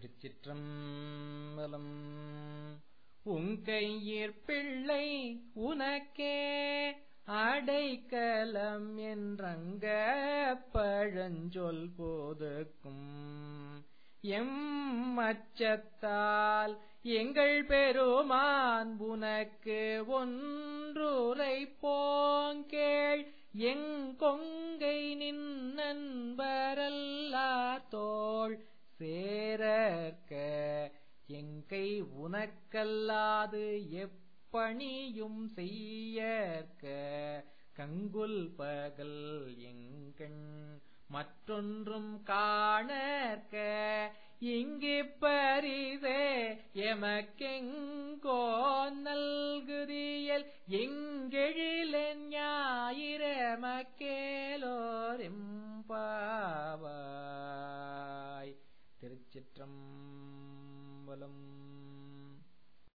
திருச்சிற்றம்பலம் உங்கையிற் பிள்ளை உனக்கே அடைக்கலம் என்றங்க பழஞ்சொல் போதுக்கும் எம் அச்சத்தால் எங்கள் பெருமான் உனக்கு ஒன்றுரை போங்கேள் எங்கொங்கை நின் நண்பரல்லார் தோள் சேரற்க எங்கை உனக்கல்லாது எப்பணியும் செய்யற்க கங்குல் பகல் எங்கண் மற்றொன்றும் காணற்க இங்கு பரிதே எமக்கெங்கோ நல்குதியல் எங்கெழிலன் ஞாயிரமக்கேலோரெம்பாவாய் திருச்சிற்றம்பலம்